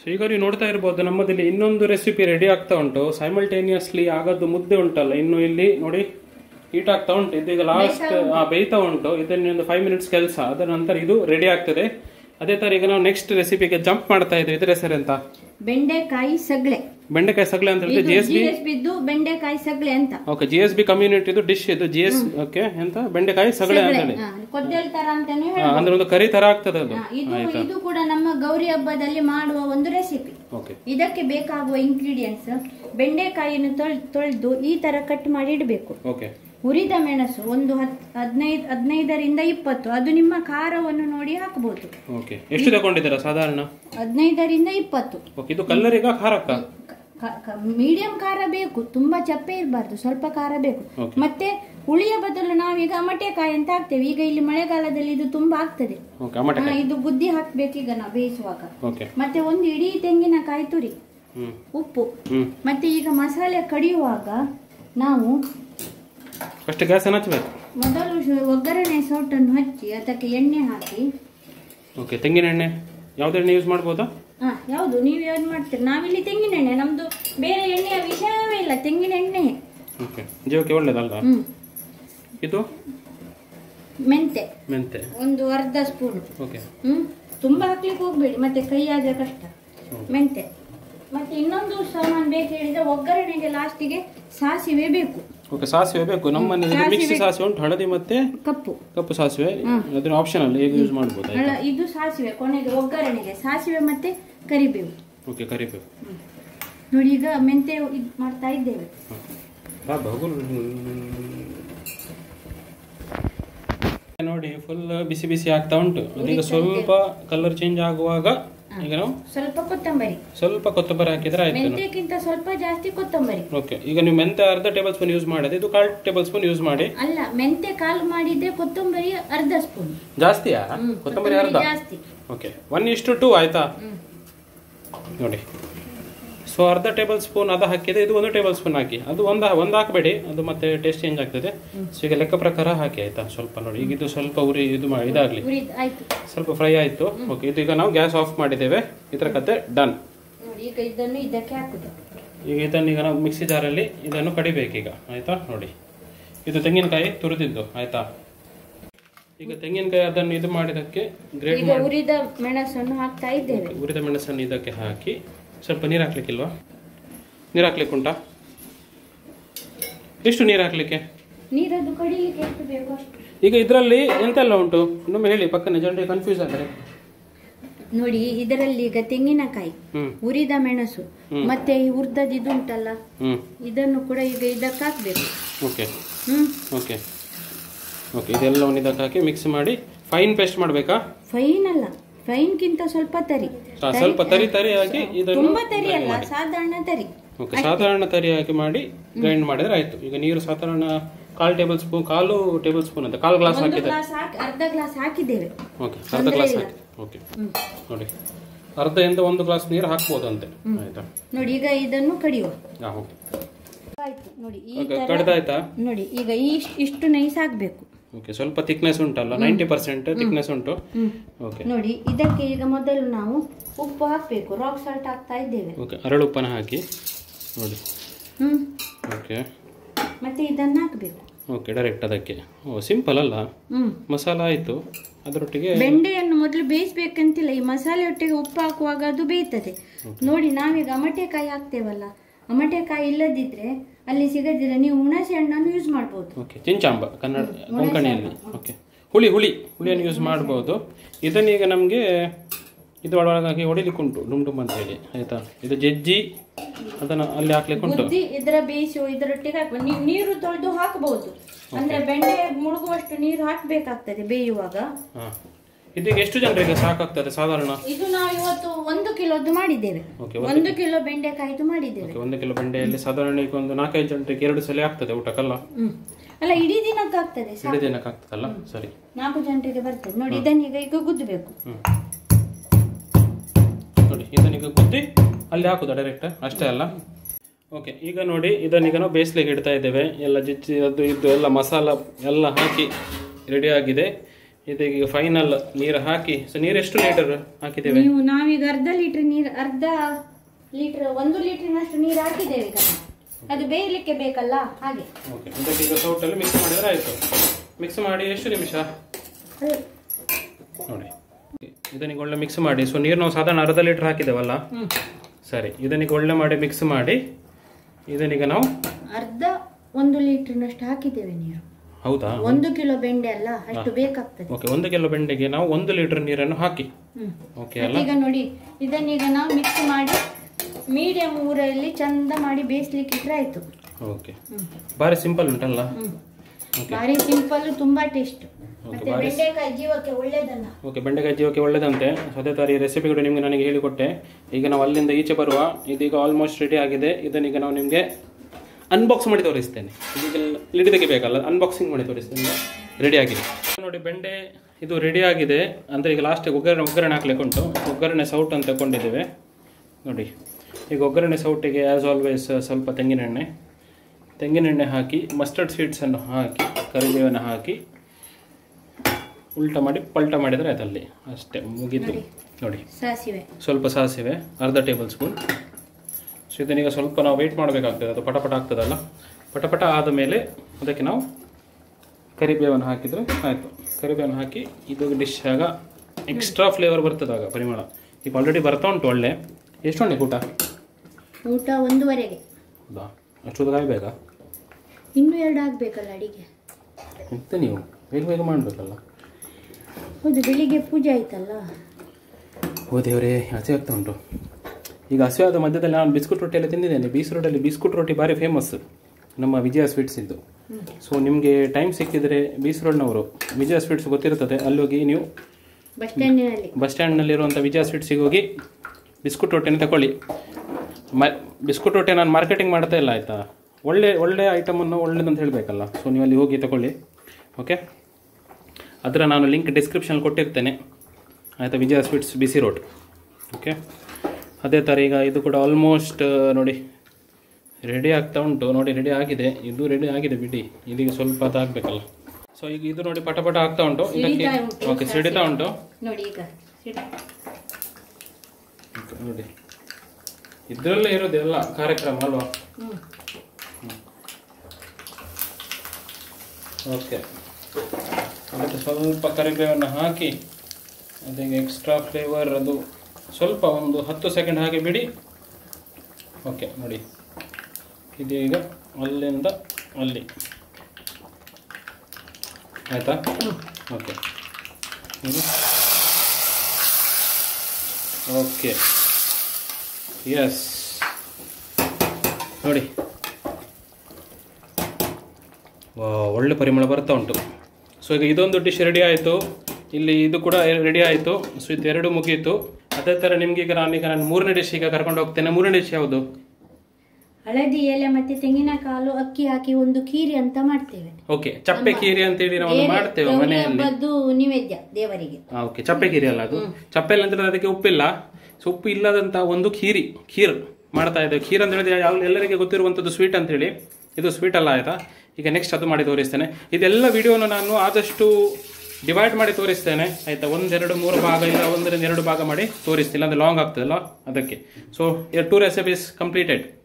ಈಗ ನೀವು ನೋಡ್ತಾ ಇರ್ಬೋದು ನಮ್ಮದಲ್ಲಿ ಇನ್ನೊಂದು ರೆಸಿಪಿ ರೆಡಿ ಆಗ್ತಾ ಉಂಟು ಸೈಮಲ್ಟೇನಿಯಸ್ಲಿ ಆಗದ್ದು ಮುದ್ದೆ ಉಂಟಲ್ಲ ಇನ್ನು ಇಲ್ಲಿ ನೋಡಿ ಹೀಟ್ ಆಗ್ತಾ ಉಂಟು ಇದೀಗ ಲಾಸ್ಟ್ ಬೇಯ್ತಾ ಉಂಟು ಇದನ್ನ ಒಂದು ಫೈವ್ ಮಿನಿಟ್ಸ್ ಕೆಲಸ ಅದರ ನಂತರ ಇದು ರೆಡಿ ಆಗ್ತದೆ ಅದೇ ತರ ಈಗ ನಾವು ನೆಕ್ಸ್ಟ್ ರೆಸಿಪಿಗೆ ಜಂಪ್ ಮಾಡ್ತಾ ಇದ್ದೀವಿ ಇದ್ರ ಹೆಸರು ಎಂತ ಬೆಂಡೆಕಾಯಿ ಸಗ್ಳೆ ಬೆಂಡೆಕಾಯಿ ಸಗಳೆ ಅಂತ ಹೇಳಿದ್ರೆ ಜಿ ಎಸ್ ಬಿ ಜಿ ಬಿದ್ದು ಬೆಂಡೆಕಾಯಿ ಸಗ್ಳೆ ಅಂತ ಓಕೆ ಜಿ ಎಸ್ ಬಿ ಕಮ್ಯುನಿಟಿದು ಡಿಶ್ ಇದು ಜಿ ಎಸ್ ಓಕೆ ಎಂತ ಬೆಂಡೆಕಾಯಿ ಸಗಳೆ ಅಂತ ಹೇಳಿ ಹಾ, ಕೊದ್ದೆಲ್ ತರ ಅಂತಾನೆ ಹಾ, ಅಂದ್ರೆ ಒಂದು ಕರಿ ತರ ಆಗ್ತದೆ ಅದು ಇದು ಇದು ಕೂಡ ನಮ್ಮ ಗೌರಿ ಹಬ್ಬದಲ್ಲಿ ಮಾಡುವ ಒಂದು ರೆಸಿಪಿ ಓಕೆ ಇದಕ್ಕೆ ಬೇಕಾಗುವ ಇಂಗ್ರೀಡಿಯೆಂಟ್ಸ್ ಬೆಂಡೆಕಾಯಿಯನ್ನು ತೊಳ್ ತೊಳೆದು ಈ ತರ ಕಟ್ ಮಾಡಿ ಇಡಬೇಕು ಓಕೆ ಹುರಿದ ಮೆಣಸು ಒಂದು ಹತ್ ಹದಿನೈದು ಹದಿನೈದರಿಂದ ಇಪ್ಪತ್ತು ಅದು ನಿಮ್ಮ ಖಾರವನ್ನು ನೋಡಿ ಹಾಕಬಹುದು ಓಕೆ ಎಷ್ಟು ತಗೊಂಡಿದ್ದೀರಾ ಸಾಧಾರಣ ಹದಿನೈದರಿಂದ ಇಪ್ಪತ್ತು ಓಕೆ ಇದು ಕಲ್ಲರಿಗ ಖಾರಕ್ಕ ಮೀಡಿಯಂ ಖಾರ ಬೇಕು ತುಂಬಾ ಚಪ್ಪೆ ಇರಬಾರ್ದು ಸ್ವಲ್ಪ ಖಾರ ಬೇಕು Okay. ಮತ್ತೆ ಹುಳಿಯ ಬದಲು ನಾವೀಗ ಅಮಟೆಕಾಯಿ ಅಂತ ಹಾಕ್ತೇವೆ ಈಗ ಇಲ್ಲಿ ಮಳೆಗಾಲದಲ್ಲಿ ಇದು ತುಂಬಾ ಆಗ್ತದೆ ಓಕೆ ಅಮಟೆ ಹಾ, ಇದು ಬುದ್ಧಿ ಹಾಕ್ಬೇಕೀಗ ನಾವು ಬೇಯಿಸುವಾಗ ಓಕೆ ಮತ್ತೆ ಒಂದು ಇಡೀ ತೆಂಗಿನಕಾಯಿ ತುರಿ ಹ್ಮ್ ಉಪ್ಪು ಹ್ಮ್ ಮತ್ತೆ ಈಗ ಮಸಾಲೆ ಕಡಿಯುವಾಗ ನಾವು ಫಸ್ಟ್ ಗ್ಯಾಸ್ ಅನ್ನು ಹಚ್ಚಬೇಕು ಮೊದಲು ಶು- ಒಗ್ಗರಣೆ ಸೊಟ್ಟನ್ನು ಹಚ್ಚಿ ಅದಕ್ಕೆ ಎಣ್ಣೆ ಹಾಕಿ ಓಕೆ ತೆಂಗಿನ ಎಣ್ಣೆ ಯಾವ್ದು ಎಣ್ಣೆ ಯೂಸ್ ಮಾಡ್ಬೋದಾ ಹಾ ಯಾವುದು ನೀವು ಯಾವ್ದು ಮಾಡ್ತೀರಿ ನಾವಿಲ್ಲಿ ತೆಂಗಿನ ಎಣ್ಣೆ ನಮ್ದು ಬೇರೆ ಎಣ್ಣೆಯ ವಿಷಯವೇ ಇಲ್ಲ ತೆಂಗಿನ ಎಣ್ಣೆ ಓಕೆ ಜೀವಕ್ಕೆ ಒಳ್ಳೇದಲ್ವಾ ಹ್ಮ್ ಇದು ಮೆಂತೆ ಮೆಂತೆ ಒಂದು ಅರ್ಧ ಸ್ಪೂನ್ ಓಕೆ ಹ್ಮ್ ತುಂಬಾ ಹಾಕ್ಲಿಕ್ಕೆ ಹೋಗ್ಬೇಡಿ ಮತ್ತೆ ಕೈ ಆದ್ರೆ ಕಷ್ಟ ಮೆಂತೆ ಮತ್ತೆ ಇನ್ನೊಂದು ಸಾಮಾನು ಬೇಕು ಹೇಳಿದ್ರೆ ಒಗ್ಗರಣೆಗೆ ಲಾಸ್ಟಿಗೆ ಸಾಸಿವೆ ಬೇಕು ಓಕೆ ಸಾಸಿವೆ ಬೇಕು ನಮ್ಮ ಮನೇಲಿ ಮಿಕ್ಸಿ ಸಾಸಿವೆ ಉಂಟು ಹಳದಿ ಮತ್ತೆ ಕಪ್ಪು ಕಪ್ಪು ಸಾಸಿವೆ ಅದನ್ನ ಆಪ್ಷನಲ್ ಹೇಗೆ ಯೂಸ್ ಮಾಡ್ಬೋದು ಅಲ್ಲ ಇದು ಸಾಸಿವೆ ಕೊನೆಗೆ ಒಗ್ಗರಣೆಗೆ ಸಾಸಿವೆ ಮತ್ತೆ ಕರಿಬೇವು ಓಕೆ ಕರಿಬೇಕು ನೋಡಿ ಈಗ ಮೆಂತೆ ಇದ್ ಮಾಡ್ತಾ ಇದ್ದೇವೆ ನೋಡಿ ಫುಲ್ ಬಿಸಿ ಬಿಸಿ ಆಗ್ತಾ ಉಂಟು ಅದೀಗ ಸ್ವಲ್ಪ ಕಲರ್ ಚೇಂಜ್ ಆಗುವಾಗ ಈಗ ನಾವು ಸ್ವಲ್ಪ ಕೊತ್ತಂಬರಿ ಸ್ವಲ್ಪ ಕೊತ್ತಂಬರಿ ಹಾಕಿದ್ರೆ ಆಯ್ತು ಮೆಂತೆಕ್ಕಿಂತ ಸ್ವಲ್ಪ ಜಾಸ್ತಿ ಕೊತ್ತಂಬರಿ ಓಕೆ ಈಗ ನೀವು ಮೆಂತೆ ಅರ್ಧ ಟೇಬಲ್ ಸ್ಪೂನ್ ಯೂಸ್ ಮಾಡಿದೆ ಇದು ಕಾಲ್ ಟೇಬಲ್ ಸ್ಪೂನ್ ಯೂಸ್ ಮಾಡಿ ಅಲ್ಲ ಮೆಂತೆ ಕಾಲು ಮಾಡಿದ್ರೆ ಕೊತ್ತಂಬರಿ ಅರ್ಧ ಸ್ಪೂನ್ ಜಾಸ್ತಿಯಾ ಕೊತ್ತಂಬರಿ ಅರ್ಧ ಜಾಸ್ತಿ ಓಕೆ ಒನ್ ಇಷ್ಟು ಟೂ ಆಯ್ತಾ ಹ್ಮ್. ನೋಡಿ ಸೊ ಅರ್ಧ ಟೇಬಲ್ ಸ್ಪೂನ್ ಅದು ಹಾಕಿದೆ ಇದು ಒಂದು ಟೇಬಲ್ ಸ್ಪೂನ್ ಹಾಕಿ ಅದು ಒಂದು ಒಂದು ಹಾಕಬೇಡಿ ಅದು ಮತ್ತೆ ಟೇಸ್ಟ್ ಚೇಂಜ್ ಆಗ್ತದೆ ಸೊ ಈಗ ಲೆಕ್ಕ ಪ್ರಕಾರ ಹಾಕಿ ಆಯ್ತಾ ಸ್ವಲ್ಪ ನೋಡಿ ಈಗ ಇದು ಸ್ವಲ್ಪ ಉರಿ ಇದು ಮಾಡಿ ಇದಾಗಲಿ ಉರಿದ್ ಆಯ್ತು ಸ್ವಲ್ಪ ಫ್ರೈ ಆಯಿತು ಓಕೆ ಇದು ಈಗ ನಾವು ಗ್ಯಾಸ್ ಆಫ್ ಮಾಡಿದ್ದೇವೆ ಇದರ ಕತೆ ಡನ್ ನೋಡಿ ಈಗ ಇದನ್ನು ಇದಕ್ಕೆ ಹಾಕುದು ಈಗ ಇದನ್ನು ಈಗ ನಾವು ಮಿಕ್ಸಿ ಜಾರಲ್ಲಿ ಇದನ್ನು ಕಡಿಬೇಕೀಗ ಆಯ್ತಾ ನೋಡಿ ಇದು ತೆಂಗಿನಕಾಯಿ ತುರಿದಿದ್ದು ಆಯ್ತಾ ಈಗ ತೆಂಗಿನಕಾಯಿ ಅದನ್ನು ಇದು ಮಾಡಿದಕ್ಕೆ ಗ್ರೇಟ್ ಈಗ ಉರಿದ ಮೆಣಸನ್ನು ಹಾಕ್ತಾ ಇದ್ದೇವೆ ಉರಿದ ಮೆಣಸನ್ನು ಇದಕ್ಕೆ ಹಾಕಿ ಸ್ವಲ್ಪ ನೀರು ಹಾಕ್ಲಿಕ್ಕಿಲ್ವಾ ನೀರು ಹಾಕ್ಲಿಕ್ಕೆ ಉಂಟಾ ಎಷ್ಟು ನೀರು ಹಾಕ್ಲಿಕ್ಕೆ ನೀರದ್ದು ಕಡಿಲಿಕ್ಕೆ ಎಷ್ಟು ಬೇಕು ಅಷ್ಟು ಈಗ ಇದರಲ್ಲಿ ಎಂತೆಲ್ಲ ಉಂಟು ಇನ್ನೊಮ್ಮೆ ಹೇಳಿ ಪಕ್ಕನೆ ಜನರಿಗೆ ಕನ್ಫ್ಯೂಸ್ ಆದರೆ ನೋಡಿ ಇದರಲ್ಲಿ ಈಗ ತೆಂಗಿನಕಾಯಿ ಹ್ಮ್ ಉರಿದ ಮೆಣಸು ಮತ್ತೆ ಈ ಹುರ್ದದ್ದು ಇದು ಉಂಟಲ್ಲ ಹ್ಮ್ ಇದನ್ನು ಕೂಡ ಈಗ ಇದಕ್ಕೆ ಹಾಕ್ಬೇಕು ಓಕೆ ಹ್ಮ್ ಓಕೆ ಓಕೆ ಇದೆಲ್ಲವನ್ನು ಇದಕ್ಕೆ ಹಾಕಿ ಮಿಕ್ಸ್ ಮಾಡಿ ಫೈನ್ ಪೇಸ್ಟ್ ಮಾಡಬೇಕಾ ಫೈನ್ ಅಲ್ಲ ಫೈನ್ಗಿಂತ ಸ್ವಲ್ಪ ತರಿ ಸ್ವಲ್ಪ ತರಿ ತರಿ ಹಾಕಿ ಇದನ್ನು ತುಂಬಾ ತರಿ ಅಲ್ಲ ಸಾಧಾರಣ ತರಿ ಓಕೆ ಸಾಧಾರಣ ತರಿ ಹಾಕಿ ಮಾಡಿ ಗ್ರೈಂಡ್ ಮಾಡಿದ್ರೆ ಆಯ್ತು ಈಗ ನೀರು ಸಾಧಾರಣ ಕಾಲು ಟೇಬಲ್ ಸ್ಪೂನ್ ಕಾಲು ಟೇಬಲ್ ಸ್ಪೂನ್ ಅಂತ ಕಾಲು ಗ್ಲಾಸ್ ಒಂದು ಹಾಕಿದೆ ಗ್ಲಾಸ್ ಹಾಕಿ ಅರ್ಧ ಗ್ಲಾಸ್ ಹಾಕಿದ್ದೇವೆ ಓಕೆ ಅರ್ಧ ಗ್ಲಾಸ್ ಹಾಕಿ ಓಕೆ ಹ್ಮ್. ನೋಡಿ ಅರ್ಧ ಇಂದ ಒಂದು ಗ್ಲಾಸ್ ನೀರು ಹಾಕ್ಬೋದಂತೆ ಆಯ್ತಾ ನೋಡಿ ಈಗ ಇದನ್ನು ಕಡಿಯುವ ಹಾ ಓಕೆ ಆಯ್ತು ನೋಡಿ ಈ ಓಕೆ ತರ ಕಡ್ದಾಯ್ತಾ ನೋಡಿ ಈಗ ಈ ಇಷ್ಟು ನೈಸ್ ಆಗ್ಬೇಕು ಓಕೆ ಸ್ವಲ್ಪ ಥಿಕ್ನೆಸ್ ಉಂಟಲ್ಲ ನೈಂಟಿ ಪರ್ಸೆಂಟ್ ಥಿಕ್ನೆಸ್ ಉಂಟು ಹ್ಮ್ ಓಕೆ ನೋಡಿ ಇದಕ್ಕೆ ಈಗ ಮೊದಲು ನಾವು ಉಪ್ಪು ಹಾಕ್ಬೇಕು ರಾಕ್ ಸಾಲ್ಟ್ ಹಾಕ್ತಾ ಇದ್ದೇವೆ ಓಕೆ ಅರಳು ಉಪ್ಪನ್ನ ಹಾಕಿ ನೋಡಿ ಹ್ಮ್ ಓಕೆ ಮತ್ತೆ ಇದನ್ನ ಹಾಕ್ಬೇಕು ಓಕೆ ಡೈರೆಕ್ಟ್ ಅದಕ್ಕೆ ಓ ಸಿಂಪಲ್ ಅಲ್ಲ ಹ್ಮ್ ಮಸಾಲ ಆಯಿತು ಅದರೊಟ್ಟಿಗೆ ಬೆಂಡೆಯನ್ನು ಮೊದಲು ಬೇಯಿಸ್ಬೇಕಂತಿಲ್ಲ ಈ ಮಸಾಲೆ ಒಟ್ಟಿಗೆ ಉಪ್ಪು ಹಾಕುವಾಗ ಅದು ಬೇಯ್ತದೆ ನೋಡಿ ನಾವೀಗ ಅಮಟೆಕಾಯಿ ಹಾಕ್ತೇವಲ್ಲ ಅಮಟೆಕಾಯಿ ಇಲ್ಲದಿದ್ರೆ ಅಲ್ಲಿ ಸಿಗದಿದ್ರೆ ನೀವು ಹುಣಸೆ ಹಣ್ಣನ್ನು ಯೂಸ್ ಮಾಡ್ಬೋದು ಓಕೆ ಚಿಂಚಾಂಬ ಕನ್ನಡ ಕೊಂಕಣಿಯಲ್ಲಿ ಓಕೆ ಹುಳಿ ಹುಳಿ ಹುಳಿಯನ್ನು ಯೂಸ್ ಮಾಡ್ಬೋದು ಇದನ್ನೀಗ ನಮಗೆ ಇದು ಒಳಗಾಗಿ ಹೊಡಿಲಿಕ್ಕೆ ಉಂಟು ಡುಮ್ ಡುಮ್ ಅಂತ ಹೇಳಿ ಆಯ್ತಾ ಇದು ಜಜ್ಜಿ ಅದನ್ನು ಅಲ್ಲಿ ಹಾಕ್ಲಿಕ್ಕೆ ಉಂಟು ಬುದ್ಧಿ ಇದರ ಬೇಯಿಸಿ ಇದರೊಟ್ಟಿಗೆ ಹಾಕ್ಬೇಕು ನೀವು ನೀರು ತೊಳೆದು ಹಾಕಬಹುದು ಅಂದ್ರೆ ಬೆಂಡೆ ಮುಳುಗುವಷ್ಟು ನೀರು ಹಾಕ್ಬೇಕಾಗ್ತದೆ ಬೇಯುವಾಗ ಹಾಂ ಇದೀಗ ಎಷ್ಟು ಜನರಿಗೆ ಸಾಕಾಗ್ತದೆ ಸಾಧಾರಣ ಇದು ನಾವು ಇವತ್ತು ಒಂದು ಕಿಲೋದು ಮಾಡಿದ್ದೇವೆ ಓಕೆ ಒಂದು ಕಿಲೋ ಬೆಂಡೆಕಾಯಿದು ಮಾಡಿದ್ದೇವೆ ಓಕೆ ಒಂದು ಕಿಲೋ ಬೆಂಡೆಯಲ್ಲಿ ಸಾಧಾರಣ ಈಗ ಒಂದು ನಾಲ್ಕೈದು ಜನರಿಗೆ ಎರಡು ಸಲ ಆಗ್ತದೆ ಊಟಕ್ಕಲ್ಲ ಹ್ಮ್ ಅಲ್ಲ ಇಡೀ ದಿನಕ್ಕೆ ಆಗ್ತದೆ ಸಾಕು. ಎರಡು ದಿನಕ್ಕೆ ಆಗ್ತದಲ್ಲ ಸರಿ ನಾಲ್ಕು ಜನರಿಗೆ ಬರ್ತದೆ ನೋಡಿ ಇದನ್ನೀಗ ಈಗ ಗುದ್ದಬೇಕು ಹ್ಞೂ ನೋಡಿ ಇದನ್ನೀಗ ಗುದ್ದಿ ಅಲ್ಲಿ ಹಾಕುದಾ ಡೈರೆಕ್ಟ್ ಅಷ್ಟೇ ಅಲ್ಲ ಓಕೆ ಈಗ ನೋಡಿ ಇದನ್ನೀಗ ನಾವು ಬೇಯಿಸ್ಲಿಕ್ಕೆ ಇಡ್ತಾ ಇದ್ದೇವೆ ಎಲ್ಲ ಜಿಚ್ಚಿ ಅದು ಇದು ಎಲ್ಲ ಮಸಾಲ ಎಲ್ಲ ಹಾಕಿ ರೆಡಿ ಆಗಿದೆ ಇದೀಗ ಫೈನಲ್ ನೀರು ಹಾಕಿ ಸೊ ನೀರು ಎಷ್ಟು ಲೀಟರ್ ಹಾಕಿದ್ದೇವೆ ನೀವು ನಾವೀಗ ಅರ್ಧ ಲೀಟರ್ ನೀರು ಅರ್ಧ ಲೀಟರ್ ಒಂದು ಲೀಟರ್ನಷ್ಟು ನೀರು ಹಾಕಿದ್ದೇವೆ ಈಗ ನಾವು. ಅದು ಬೇಯಲಿಕ್ಕೆ ಬೇಕಲ್ಲ ಹಾಗೆ ಓಕೆ ಇದಕ್ಕೆ ಈಗ ಸೌಟಲ್ಲಿ ಮಿಕ್ಸ್ ಮಾಡಿದ್ರೆ ಆಯಿತು ಮಿಕ್ಸ್ ಮಾಡಿ ಎಷ್ಟು ನಿಮಿಷ ಅದು ನೋಡಿ ಇದನ್ನೀಗ ಒಳ್ಳೆ ಮಿಕ್ಸ್ ಮಾಡಿ ಸೊ ನೀರು ನಾವು ಸಾಧಾರಣ ಅರ್ಧ ಲೀಟರ್ ಹಾಕಿದ್ದೇವಲ್ಲ ಹ್ಮ್. ಸರಿ ಇದನ್ನೀಗ ಒಳ್ಳೆ ಮಾಡಿ ಮಿಕ್ಸ್ ಮಾಡಿ ಇದನ್ನೀಗ ನಾವು ಅರ್ಧ ಒಂದು ಲೀಟರ್ನಷ್ಟು ಹಾಕಿದ್ದೇವೆ ನೀರು ಹೌದಾ ಒಂದು ಕಿಲೋ ಬೆಂಡೆ ಅಲ್ಲ ಅಷ್ಟು ಬೇಕಾಗ್ತದೆ ಓಕೆ ಒಂದು ಕಿಲೋ ಬೆಂಡೆಗೆ ನಾವು ಒಂದು ಲೀಟರ್ ನೀರನ್ನು ಹಾಕಿ ಹ್ಮ್ ಓಕೆ ಅಲ್ಲ ಈಗ ನೋಡಿ ಇದನ್ನೀಗ ನಾವು ಮಿಕ್ಸ್ ಮಾಡಿ ಮೀಡಿಯಂ ಊರಲ್ಲಿ ಚಂದ ಮಾಡಿ ಬೇಯಿಸ್ಲಿಕ್ಕೆ ಇಟ್ರೆ ಆಯ್ತು ಓಕೆ ಭಾರಿ ಸಿಂಪಲ್ ಉಂಟಲ್ಲ ಹ್ಮ್. ಓಕೆ ಭಾರಿ ಸಿಂಪಲ್ ತುಂಬಾ ಟೇಸ್ಟ್ ಓಕೆ ಮತ್ತೆ ಭಾರಿ ಬೆಂಡೆಕಾಯಿ ಜೀವಕ್ಕೆ ಒಳ್ಳೇದಲ್ಲ ಓಕೆ ಬೆಂಡೆಕಾಯಿ ಜೀವಕ್ಕೆ ಒಳ್ಳೆದಂತೆ ಸೊ ಅದೇ ಥರ ಈ ರೆಸಿಪಿ ಕೂಡ ನಿಮಗೆ ನನಗೆ ಹೇಳಿಕೊಟ್ಟೆ ಈಗ ನಾವು ಅಲ್ಲಿಂದ ಈಚೆ ಬರುವ ಇದೀಗ ಆಲ್ಮೋಸ್ಟ್ ರೆಡಿ ಆಗಿದೆ ಇದನ್ನೀಗ ನಾವು ನಿಮಗೆ ಅನ್ಬಾಕ್ಸ್ ಮಾಡಿ ತೋರಿಸ್ತೇನೆ ಇದೀಗ ಲಿಡಿ ತೆಗಿಬೇಕಲ್ಲ ಅನ್ಬಾಕ್ಸಿಂಗ್ ಮಾಡಿ ತೋರಿಸ್ತೇನೆ ರೆಡಿ ಆಗಿದೆ ನೋಡಿ ಬೆಂಡೆ ಇದು ರೆಡಿ ಆಗಿದೆ ಅಂದರೆ ಈಗ ಲಾಸ್ಟಿಗೆ ಒಗ್ಗರಣೆ ಒಗ್ಗರಣೆ ಹಾಕ್ಲಿಕ್ಕೆ ಉಂಟು ಒಗ್ಗರಣೆ ಸೌಟ್ ಅಂತ ತಗೊಂಡಿದ್ದೇವೆ ನೋಡಿ ಈಗ ಒಗ್ಗರಣೆ ಸೌಟಿಗೆ ಆ್ಯಸ್ ಆಲ್ವೇಸ್ ಸ್ವಲ್ಪ ತೆಂಗಿನೆಣ್ಣೆ ತೆಂಗಿನೆಣ್ಣೆ ಹಾಕಿ ಮಸ್ಟರ್ಡ್ ಸೀಡ್ಸನ್ನು ಹಾಕಿ ಕರಿಬೇವನ್ನು ಹಾಕಿ ಉಲ್ಟ ಮಾಡಿ ಪಲ್ಟ ಮಾಡಿದರೆ ಆಯ್ತಲ್ಲಿ ಅಷ್ಟೇ ಮುಗೀತು ನೋಡಿ ಸಾಸಿವೆ ಸ್ವಲ್ಪ ಸಾಸಿವೆ ಅರ್ಧ ಟೇಬಲ್ ಸ್ಪೂನ್ ಸೊ ಇದನ್ನೀಗ ಸ್ವಲ್ಪ ನಾವು ವೆಯ್ಟ್ ಮಾಡಬೇಕಾಗ್ತದೆ ಅದು ಪಟಪಟ ಆಗ್ತದಲ್ಲ ಪಟಪಟ ಆದ ಮೇಲೆ ಅದಕ್ಕೆ ನಾವು ಕರಿಬೇವನ್ನು ಹಾಕಿದರೆ ಆಯಿತು ಕರಿಬೇವನ್ನು ಹಾಕಿ ಇದು ಡಿಶ್ ಆಗ ಎಕ್ಸ್ಟ್ರಾ ಫ್ಲೇವರ್ ಬರ್ತದಾಗ ಪರಿಮಳ ಈಗ ಆಲ್ರೆಡಿ ಬರ್ತಾ ಉಂಟು ಒಳ್ಳೆ ಎಷ್ಟು ಉಂಟು ಊಟ ಊಟ ಒಂದೂವರೆಗೆ ಹೌದಾ ಅಷ್ಟೊತ್ತು ಕಾಯ್ಬೇಕಾ ಇನ್ನೂ ಎರಡು ಆಗ್ಬೇಕಲ್ಲ ಅಡಿಗೆ ಎಂತ ನೀವು ಬೇಗ ಬೇಗ ಮಾಡಬೇಕಲ್ಲ ಹೌದು ಬೆಳಿಗ್ಗೆ ಪೂಜೆ ಆಯ್ತಲ್ಲ ಓ ದೇವರೇ ಹಸಿ ಆಗ್ತಾ ಉಂಟು ಈಗ ಹಸಿವಾದ ಮಧ್ಯದಲ್ಲಿ ನಾನು ಬಿಸ್ಕುಟ್ ರೊಟ್ಟಿ ಎಲ್ಲ ತಿಂದಿದ್ದೇನೆ ಬೀಸ್ ರೋಡಲ್ಲಿ ಬಿಸ್ಕುಟ್ ರೊಟ್ಟಿ ಭಾರಿ ಫೇಮಸ್ ನಮ್ಮ ವಿಜಯ ಸ್ವೀಟ್ಸ್ ಇದ್ದು ಸೊ ನಿಮಗೆ ಟೈಮ್ ಸಿಕ್ಕಿದರೆ ಬೀಸ್ ರೋಡ್ನವರು ವಿಜಯ ಸ್ವೀಟ್ಸ್ ಗೊತ್ತಿರ್ತದೆ ಅಲ್ಲಿ ಹೋಗಿ ನೀವು ಬಸ್ ಸ್ಟ್ಯಾಂಡಿನಲ್ಲಿ ಬಸ್ ಸ್ಟ್ಯಾಂಡ್ನಲ್ಲಿರುವಂಥ ವಿಜಯ ಸ್ವೀಟ್ಸಿಗೆ ಹೋಗಿ ಬಿಸ್ಕುಟ್ ರೊಟ್ಟಿನ ತಗೊಳ್ಳಿ ಮ ಬಿಸ್ಕುಟ್ ರೊಟ್ಟಿ ನಾನು ಮಾರ್ಕೆಟಿಂಗ್ ಮಾಡ್ತಾ ಇಲ್ಲ ಆಯಿತಾ ಒಳ್ಳೆ ಒಳ್ಳೆ ಐಟಮನ್ನು ಒಳ್ಳೇದಂತ ಹೇಳಬೇಕಲ್ಲ ಸೊ ನೀವು ಅಲ್ಲಿ ಹೋಗಿ ತಗೊಳ್ಳಿ ಓಕೆ ಅದರ ನಾನು ಲಿಂಕ್ ಡಿಸ್ಕ್ರಿಪ್ಷನ್ ಕೊಟ್ಟಿರ್ತೇನೆ ಆಯಿತಾ Vijaya sweets BC Road okay ಅದೇ ಥರ ಈಗ ಇದು ಕೂಡ ಆಲ್ಮೋಸ್ಟ್ ನೋಡಿ ರೆಡಿ ಆಗ್ತಾ ಉಂಟು ನೋಡಿ ರೆಡಿ ಆಗಿದೆ ಇದು ರೆಡಿ ಆಗಿದೆ ಬಿಡಿ ಇದೀಗ ಸ್ವಲ್ಪ ಅದಾಗಬೇಕಲ್ಲ ಸೊ ಈಗ ಇದು ನೋಡಿ ಪಟ ಪಟ ಆಗ್ತಾ ಉಂಟು ಇದಕ್ಕೆ ಸಿಡಿತಾ ಉಂಟು, ಓಕೆ ಸಿಡಿತಾ ಉಂಟು ನೋಡಿ ಈಗ ಸಿಡಿ. ನೋಡಿ ಇದ್ರಲ್ಲೇ ಇರೋದು ಎಲ್ಲ ಕಾರ್ಯಕ್ರಮ ಅಲ್ವಾ ಹ್ಮ್. ಓಕೆ ಅದಕ್ಕೆ ಸ್ವಲ್ಪ ಕರಿಬೇವನ್ನು ಹಾಕಿ ಅದಕ್ಕೆ ಎಕ್ಸ್ಟ್ರಾ ಫ್ಲೇವರ್ ಅದು ಸ್ವಲ್ಪ ಒಂದು ಹತ್ತು ಸೆಕೆಂಡ್ ಹಾಗೆ ಬಿಡಿ ಓಕೆ ನೋಡಿ ಇದೀಗ ಅಲ್ಲಿಂದ ಅಲ್ಲಿ ಆಯಿತಾ ಓಕೆ ಓಕೆ ಎಸ್ ನೋಡಿ ವಾ, ಒಳ್ಳೆ ಪರಿಮಳ ಬರ್ತಾ ಉಂಟು ಸೊ ಈಗ ಇದೊಂದು ಡಿಶ್ ರೆಡಿ ಆಯಿತು ಇಲ್ಲಿ ಇದು ಕೂಡ ರೆಡಿ ಆಯಿತು ಸೊ ಇದು ಎರಡು ಮುಗೀತು ಅದೇ ಥರ ನಿಮ್ಗೆ ಈಗ ನಾನೀಗ ನಾನು ಮೂರನೇ ಡಿಶ್ ಈಗ ಕರ್ಕೊಂಡು ಹೋಗ್ತೇನೆ ಮೂರನೇ ಡಿಶ್ ಯಾವುದು ಹಳದಿ ಎಲೆ ಮತ್ತೆ ತೆಂಗಿನ ಕಾಲು ಅಕ್ಕಿ ಹಾಕಿ ಒಂದು ಖೀರಿ ಅಂತ ಮಾಡ್ತೇವೆ ಓಕೆ ಚಪ್ಪೆ ಕೀರಿ ಅಂತೇಳಿ ನಾವು ಬೇರೆ ಮಾಡ್ತೇವೆ ಗೌರಿ ಮನೆಯಲ್ಲಿ ಹಬ್ಬದ್ದು ನಿವೇದ್ಯ ದೇವರಿಗೆ ಓಕೆ ಚಪ್ಪೆ ಖೀರಿ ಅಲ್ಲ ಅದು ಚಪ್ಪೆ ಇಲ್ಲ ಅಂದ್ರೆ ಅದಕ್ಕೆ ಉಪ್ಪಿಲ್ಲ ಸೊ ಉಪ್ಪು ಇಲ್ಲದಂತ ಒಂದು ಖೀರಿ ಖೀರ್ ಮಾಡ್ತಾ ಇದ್ದೇವೆ ಖೀರ್ ಅಂತ ಹೇಳಿದ್ರೆ ಯಾವ ಎಲ್ಲರಿಗೆ ಗೊತ್ತಿರುವಂಥದ್ದು ಸ್ವೀಟ್ ಅಂತ ಹೇಳಿ ಇದು ಸ್ವೀಟ್ ಅಲ್ಲ ಆಯ್ತಾ ಈಗ ನೆಕ್ಸ್ಟ್ ಅದು ಮಾಡಿ ತೋರಿಸ್ತೇನೆ ಇದೆಲ್ಲ ವಿಡಿಯೋನ ನಾನು ಆದಷ್ಟು ಡಿವೈಡ್ ಮಾಡಿ ತೋರಿಸ್ತೇನೆ ಆಯ್ತಾ ಒಂದೆರಡು ಮೂರು ಭಾಗ ಇಲ್ಲ ಒಂದರಿಂದ ಎರಡು ಭಾಗ ಮಾಡಿ ತೋರಿಸ್ತಿಲ್ಲ ಅಂದ್ರೆ ಲಾಂಗ್ ಆಗ್ತದಲ್ಲ ಅದಕ್ಕೆ ಸೊ ಟೂ ರೆಸಿಪೀಸ್ ಕಂಪ್ಲೀಟೆಡ್